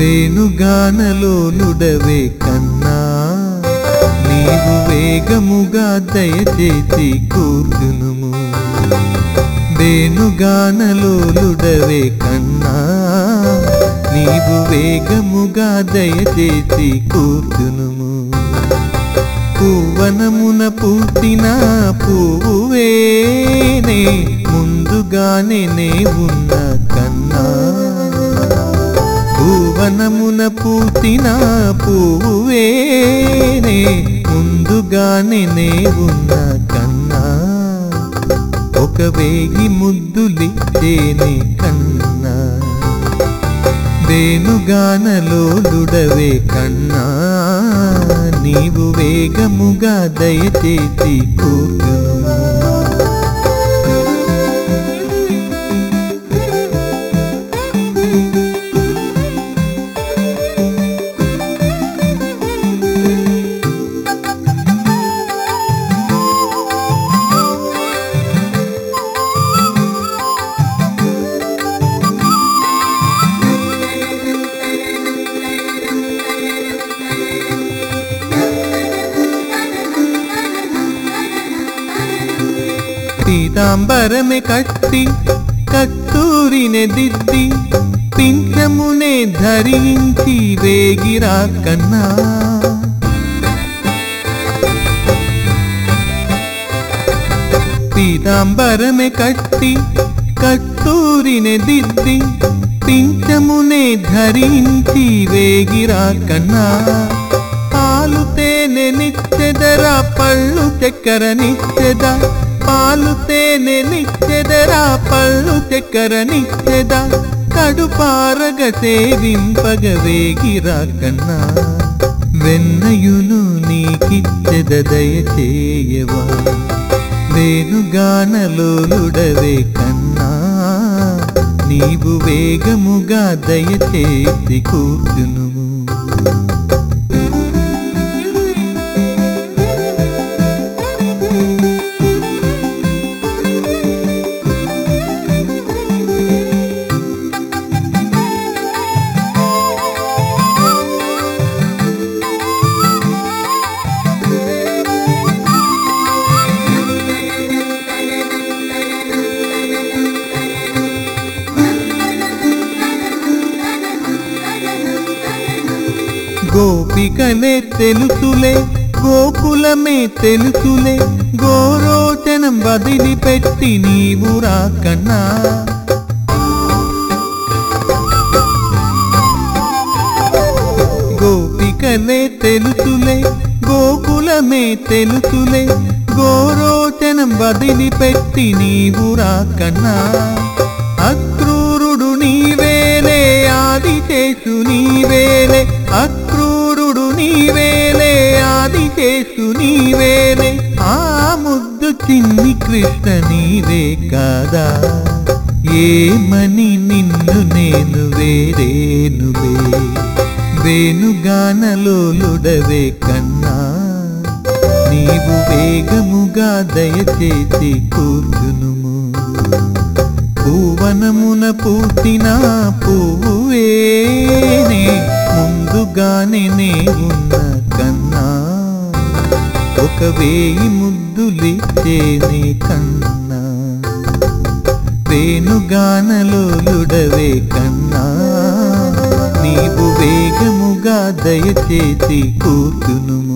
వేణుగానలోలుడవే కన్నా నీవు వేగముగా దయచేసి కూర్చునుము వేణుగానలోలుడవే కన్నా నీవు వేగముగా దయచేసి కూర్చునుము పూవనమున పూసిన పువ్వువేనే ముందుగానే నే ఉన్న కన్నా భువనమున పూసిన పువ్వువేనే ముందుగానే నే ఉన్న కన్నా ఒక వేగి ముద్దులిచ్చేనే కన్నా వేణుగానలోలుడవే కన్నా నీవు వేగముగా దయచేసి కూర్చును పీతాంబరమే కట్టి కస్తూరినే దిద్ది పింఛమునే ధరించి వేగిరా కన్నా పీతాంబరమే కట్టి కస్తూరినే దిద్ది పింఛమునే ధరించి వేగిరా కన్నా పాలు తేనె నిచ్చెదరా పళ్ళు చక్కెర నిచ్చెద పాలు తేనె నిచ్చెదరా పళ్ళు చక్కెర నిచ్చెద కడుపారగ సేవింపగ వేగిరా కన్నా వెన్నయును నీకిచ్చెద దయచేయవా వేణుగానలోలుడవే కన్నా నీవు వేగముగా దయచేసి కూర్చునుము గోపికలే తెలుసులే గోకులమే తెలుసులే గోరోచనం వదిలిపెట్టి నీవు రాకన్నా గోపికలే తెలుసులే గోకులమే తెలుసులే గోరోచనం వదిలిపెట్టి నీవు రాకన్నా అక్రూరుడు నీవేలే ఆదిశేషు నీవేలే అక్రూరుడు నీవేలే ఆదిశేషు నీవేలే ఆ ముద్దు చిన్ని కృష్ణ నీవే కాదా ఏమని నిన్ను నేను వేరేనువే వేణుగానలోలుడవే కన్నా నీవు వేగముగా దయచేసి కూర్చునుము పూవనమున పూసిన పువ్వువేనే ముందుగానే నే ఉన్న కన్నా ఒక వేయి ముద్దులిచ్చేనే కన్నా వేణుగానలోలుడవే కన్నా నీవు వేగముగా దయచేసి కూర్చునుము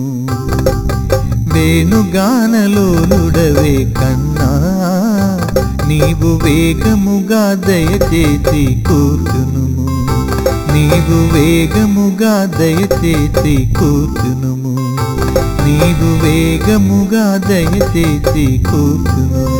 వేణుగానలోలుడవే కన్నా నీవు వేగముగా దయచేసి కూర్చునుము నీవు వేగముగా దయచేసి కూర్చునుము నీవు వేగముగా దయచేసి కూర్చునుము